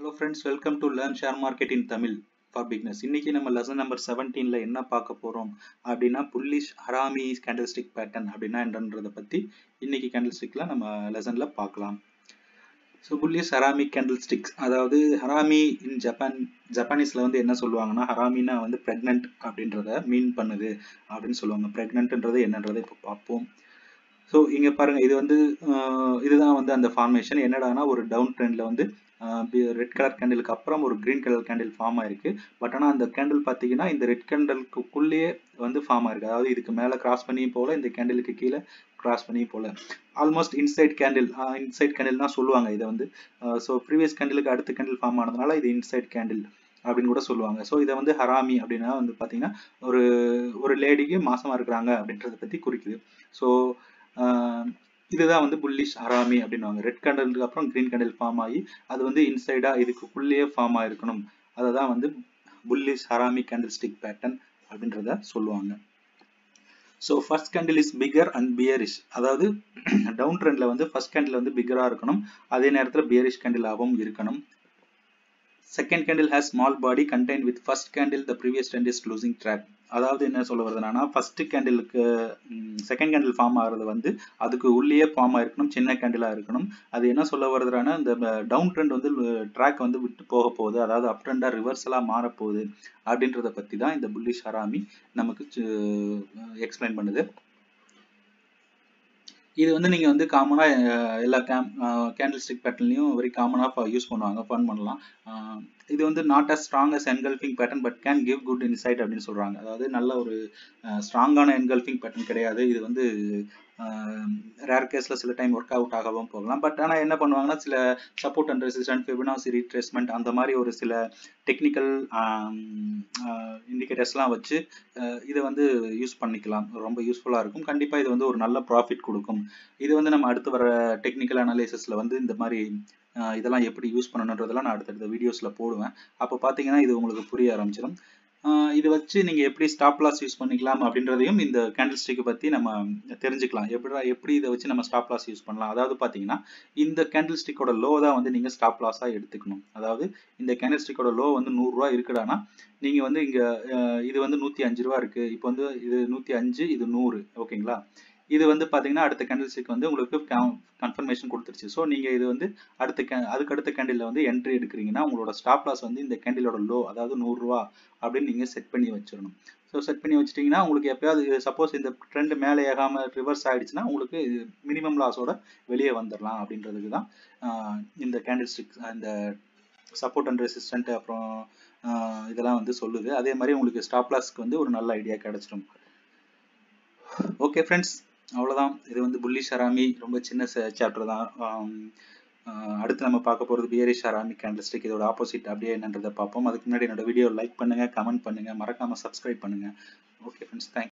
hello friends welcome to learn share market in Tamil for beginners இன்னைக்கு நம்ம lesson number செவன்டீனில் என்ன பார்க்க போகிறோம் அப்படின்னா புல்லிஷ் ஹராமி கேண்டில்ஸ்டிக் பேட்டர்ன் அப்படின்னா என்னன்றதை பற்றி இன்னைக்கு கேண்டில்ஸ்டிக்கில் நம்ம லெசனில் பார்க்கலாம் ஸோ புல்லிஷ் ஹராமி கேண்டில்ஸ்டிக்ஸ் அதாவது ஹராமி இன் ஜப்பான் ஜப்பானீஸில் வந்து என்ன சொல்லுவாங்கன்னா ஹராமினா வந்து ப்ரெக்னென்ட் அப்படின்றத மீன் பண்ணுது அப்படின்னு சொல்லுவாங்க ப்ரெக்னென்ட்ன்றது என்னன்றதை இப்போ பார்ப்போம் ஸோ இங்கே பாருங்கள் இது வந்து இதுதான் வந்து அந்த ஃபார்மேஷன் என்னடானா ஒரு டவுன் ட்ரெண்டில் வந்து ரெட் கலர் கேண்டிலுக்கு அப்புறம் ஒரு க்ரீன் கலர் கேண்டில் ஃபார்ம் ஆயிருக்கு பட் ஆனால் அந்த கேண்டில் பார்த்தீங்கன்னா இந்த ரெட் கேண்டலுக்குள்ளேயே வந்து ஃபார்ம் ஆயிருக்கு அதாவது இதுக்கு மேலே கிராஸ் பண்ணியும் போல இந்த கேண்டிலுக்கு கீழே கிராஸ் பண்ணியும் போல almost inside candle inside candle தான் சொல்லுவாங்க இதை வந்து ஸோ ப்ரீவியஸ் கேண்டிலுக்கு அடுத்த கேண்டில் ஃபார்ம் ஆனதுனால இது இன்சைட் கேண்டில் அப்படின்னு கூட சொல்லுவாங்க ஸோ இதை வந்து ஹராமி அப்படின்னா வந்து பார்த்தீங்கன்னா ஒரு ஒரு லேடிக்கு மாசமாக இருக்கிறாங்க அப்படின்றத பற்றி குறிக்குது ஸோ இதுதான் வந்து புல்லிஷ் ஹராமி அப்படின்வாங்க ரெட் கேண்டலுக்கு அப்புறம் கிரீன் கேண்டில் ஃபார்ம் ஆகி அது வந்து இன்சைடா இதுக்குள்ளேயே ஃபார்ம் ஆயிருக்கணும் அதை தான் வந்து bullish harami candlestick pattern அப்படின்றத சொல்லுவாங்க so first candle is bigger and bearish அதாவது டவுன் ட்ரெண்ட்ல வந்து ஃபர்ஸ்ட் கேண்டில் வந்து பிகராக இருக்கணும் அதே நேரத்தில் பியரிஷ் கேண்டிலாகவும் இருக்கணும் second candle has small body contain with first candle the previous trend is losing track அதாவது என்ன சொல்ல வருதுன்னா ஃபர்ஸ்ட் கேண்டிலுக்கு செகண்ட் கேண்டில் ஃபார்ம் ஆகிறது வந்து அதுக்கு உள்ளேயே ஃபார்ம் ஆயிருக்கணும் சின்ன கேண்டிலாக இருக்கணும் அது என்ன சொல்ல வருதுன்னா இந்த டவுன் ட்ரெண்ட் வந்து ட்ராக் வந்து விட்டு போக போகுது அதாவது அப் ட்ரெண்டாக ரிவர்சலாக மாறப்போகுது அப்படின்றத பற்றி தான் இந்த புல்லிஷ் ஹராமி நமக்கு எக்ஸ்பிளைன் பண்ணுது இது வந்து நீங்கள் வந்து காமனாக எல்லா கேம் கேண்டில் ஸ்டிக் பேட்டர்லையும் வெரி காமனாக யூஸ் பண்ணுவாங்க ஃபன் பண்ணலாம் இது வந்து not as strong as engulfing pattern but can give good insight அப்படின்னு சொல்கிறாங்க அதாவது நல்ல ஒரு ஸ்ட்ராங்கான என்கல்ஃபிங் பேட்டர்ன் கிடையாது இது வந்து ரேர் கேஸில் சில டைம் ஒர்க் அவுட் ஆகவும் போகலாம் பட் ஆனால் என்ன பண்ணுவாங்கன்னா சில support and resistant Fibonacci retracement அந்த மாதிரி ஒரு சில டெக்னிக்கல் இண்டிகேட்டர்ஸ்லாம் வச்சு இதை வந்து யூஸ் பண்ணிக்கலாம் ரொம்ப யூஸ்ஃபுல்லாக இருக்கும் கண்டிப்பாக இது வந்து ஒரு நல்ல ப்ராஃபிட் கொடுக்கும் இது வந்து நம்ம அடுத்து வர டெக்னிக்கல் அனாலிசிஸில் வந்து இந்த மாதிரி இதெல்லாம் எப்படி யூஸ் பண்ணணுன்றதெல்லாம் நான் அடுத்தடுத்த வீடியோஸில் போடுவேன் அப்போ பார்த்தீங்கன்னா இது உங்களுக்கு புரிய ஆரம்பிச்சிடும் இது வச்சு நீங்கள் எப்படி ஸ்டாப் லாஸ் யூஸ் பண்ணிக்கலாம் அப்படின்றதையும் இந்த கேண்டில் ஸ்டிக்கை பற்றி நம்ம தெரிஞ்சுக்கலாம் எப்படி எப்படி இதை வச்சு நம்ம ஸ்டாப் லாஸ் யூஸ் பண்ணலாம் அதாவது பார்த்தீங்கன்னா இந்த கேண்டில் ஸ்டிக்கோட லோ தான் வந்து நீங்கள் ஸ்டாப் லாஸாக எடுத்துக்கணும் அதாவது இந்த கேண்டில் ஸ்டிக்கோட லோ வந்து நூறுரூவா இருக்குடானா நீங்கள் வந்து இங்கே இது வந்து நூற்றி அஞ்சு ரூபா இருக்குது இப்போ வந்து இது நூற்றி அஞ்சு இது நூறு ஓகேங்களா இது வந்து பார்த்தீங்கன்னா அடுத்த கேண்டில் ஸ்டிக் வந்து உங்களுக்கு கன்ஃபர்மேஷன் கொடுத்துருச்சு ஸோ நீங்கள் இது வந்து அடுத்த கே அதுக்கு அடுத்த கேண்டில் வந்து என்ட்ரி எடுக்கிறீங்கன்னா உங்களோட ஸ்டாப் லாஸ் வந்து இந்த கேண்டிலோட லோ அதாவது நூறுரூவா அப்படின்னு நீங்கள் செட் பண்ணி வச்சிடணும் ஸோ செட் பண்ணி வச்சிட்டிங்கன்னா உங்களுக்கு எப்பயாவது சப்போஸ் இந்த ட்ரெண்ட் மேலே ஏகாமல் ரிவர்ஸ் ஆகிடுச்சுன்னா உங்களுக்கு மினிமம் லாஸோட வெளியே வந்துடலாம் அப்படின்றதுக்கு தான் இந்த கேண்டில் ஸ்டிக் இந்த சப்போர்ட் அண்ட் ரெசிஸ்டன்ட் அப்புறம் இதெல்லாம் வந்து சொல்லுது அதே மாதிரி உங்களுக்கு ஸ்டாப் லாஸ்க்கு வந்து ஒரு நல்ல ஐடியா கிடைச்சிடும் ஓகே ஃப்ரெண்ட்ஸ் அவ்வளோதான் இது வந்து புல்லி ஷராமி ரொம்ப சின்ன சாப்டர் தான் அடுத்து நம்ம பார்க்க போகிறது பியரி ஷராமி கேண்டல்ஸ்டிக் இதோட ஆப்போசிட் அப்படியே என்னன்றதை பார்ப்போம் அதுக்கு முன்னாடி என்னோட வீடியோ லைக் பண்ணுங்கள் கமெண்ட் பண்ணுங்கள் மறக்காமல் சப்ஸ்கிரைப் பண்ணுங்கள் ஓகே ஃப்ரெண்ட்ஸ் தேங்க்